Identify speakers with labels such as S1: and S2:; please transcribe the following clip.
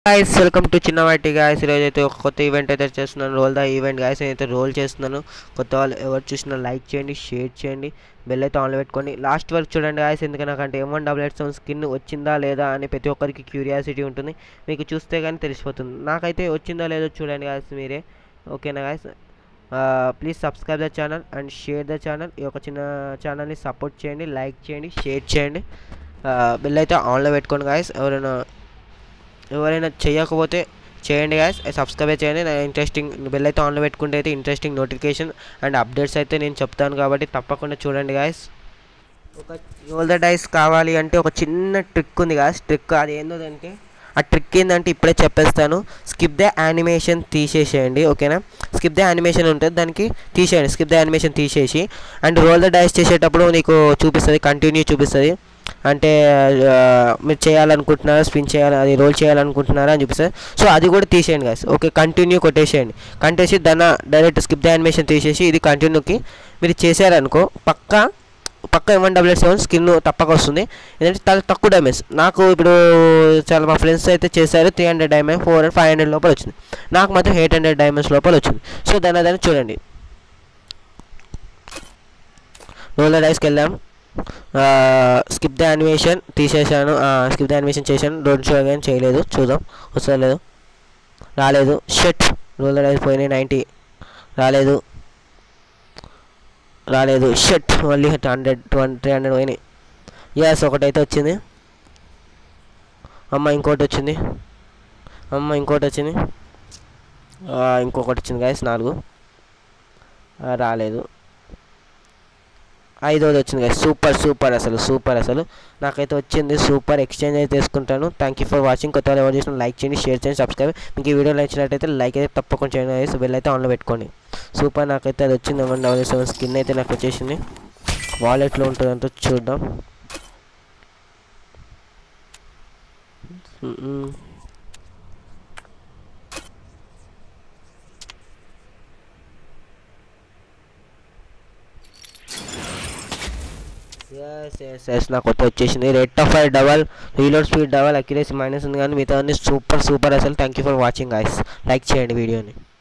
S1: Guys welcome to చిన్నవాటి guys ఈరోజు అయితే ఒక కొత్త ఈవెంట్ అయితే చేస్తున్నాను రోల్ ద ఈవెంట్ గాయస్ నేనైతే రోల్ చేస్తున్నాను కొత్త వాళ్ళు ఎవరు చూసినా లైక్ చేయండి షేర్ చేయండి బెల్ అయితే ఆన్లో పెట్టుకోండి లాస్ట్ వరకు చూడండి గాయస్ ఎందుకంటే నాకంటే M one double eight seven skin వచ్చిందా లేదా అని ప్రతి ఒక్కరికి క్యూరియాసిటీ ఉంటుంది మీకు చూస్తే కానీ తెలిసిపోతుంది నాకైతే వచ్చిందా లేదో చూడండి గాయస్ మీరే ఓకేనా guys please subscribe the channel and share the channel ఈ యొక్క చిన్న ఛానల్ని సపోర్ట్ చేయండి లైక్ చేయండి షేర్ చేయండి బెల్ అయితే ఆన్లో పెట్టుకోండి గాయస్ ఎవరైనా ఎవరైనా చేయకపోతే చేయండి గాయస్ సబ్స్క్రైబ్ చేయండి నా ఇంట్రెస్టింగ్ బెల్ అయితే ఆన్లో పెట్టుకుంటే అయితే ఇంట్రెస్టింగ్ నోటిఫికేషన్ అండ్ అప్డేట్స్ అయితే నేను చెప్తాను కాబట్టి తప్పకుండా చూడండి గాయస్ ఒక రోల్ ద డైస్ కావాలి అంటే ఒక చిన్న ట్రిక్ ఉంది గాయస్ ట్రిక్ అది ఏంటంటే ఆ ట్రిక్ ఏంటంటే ఇప్పుడే చెప్పేస్తాను స్కిప్ ద యానిమేషన్ తీసేసేయండి ఓకేనా స్కిప్ ద యానిమేషన్ ఉంటుంది దానికి తీసేయండి స్కిప్ ద యానిమేషన్ తీసేసి అండ్ రోల్ ద డైస్ చేసేటప్పుడు నీకు చూపిస్తుంది కంటిన్యూ చూపిస్తుంది అంటే ఆ, మీరు చేయాలనుకుంటున్నారా స్పిన్ చేయాలి అది రోల్ చేయాలనుకుంటున్నారా అని చూపిస్తుంది సో అది కూడా తీసేయండి గాయస్ ఓకే కంటిన్యూ కొట్టేసేయండి కంటేసి దాన్ని డైరెక్ట్ స్కిప్ ద యానిమేషన్ తీసేసి ఇది కంటిన్యూకి మీరు చేశారనుకో పక్కా పక్క M one double eight seven skin తప్పక వస్తుంది ఎందుకంటే చాలా తక్కువ డ్యామేజ్ నాకు ఇప్పుడు చాలా మా ఫ్రెండ్స్ అయితే చేశారు three hundred diamond four hundred five hundred లోపల వచ్చింది నాకు మాత్రం ఎయిట్ హండ్రెడ్ డైమండ్స్ లోపల వచ్చింది సో దాని దాన్ని చూడండి రోలర్ డైస్కి వెళ్ళాం స్కిప్ ద యానిమేషన్ తీసేసాను స్కిప్ ద యానిమేషన్ చేశాను డోంట్ షో అగైన్ చేయలేదు చూద్దాం వస్తుందో లేదు రాలేదు షెట్ రోలర్ డైస్ పోయినాయి నైంటీ రాలేదు రాలేదు షెట్ మళ్ళీ హండ్రెడ్ వన్ త్రీ హండ్రెడ్ పోయినాయి ఎస్ ఒకటైతే వచ్చింది అమ్మ ఇంకోటి వచ్చింది అమ్మ ఇంకోటి వచ్చింది ఆ, ఇంకొకటి వచ్చింది గాయస్ నాలుగు ఆ, రాలేదు ఐదోది వచ్చింది గాయస్ సూపర్ సూపర్ అసలు సూపర్ అసలు నాకైతే వచ్చింది సూపర్ ఎక్స్చేంజ్ అయితే తీసుకుంటాను థ్యాంక్ యూ ఫర్ వాచింగ్ కొత్త వాళ్ళు ఎవరు చేసిన లైక్ చేయండి షేర్ చేయండి సబ్స్క్రైబ్ మీకు ఈ వీడియో నచ్చినట్టయితే లైక్ అయితే తప్పకుండా చేయండి guys. బెల్ అయితే ఆన్లో పెట్టుకోండి సూపర్ నాకైతే అది వచ్చింది వన్ డబల్ సెవెన్ స్కిన్ అయితే నాకు వచ్చేసింది వాలెట్లో ఉంటుందంటూ చూద్దాం మ్మ్. ఎస్ ఎస్ ఎస్ నాకు కొత్త వచ్చేసింది rate of fire double reload speed double accuracy minus ఉంది కానీ మిగతా అన్ని సూపర్ సూపర్ అసలు thank you for watching guys like చేయండి వీడియోని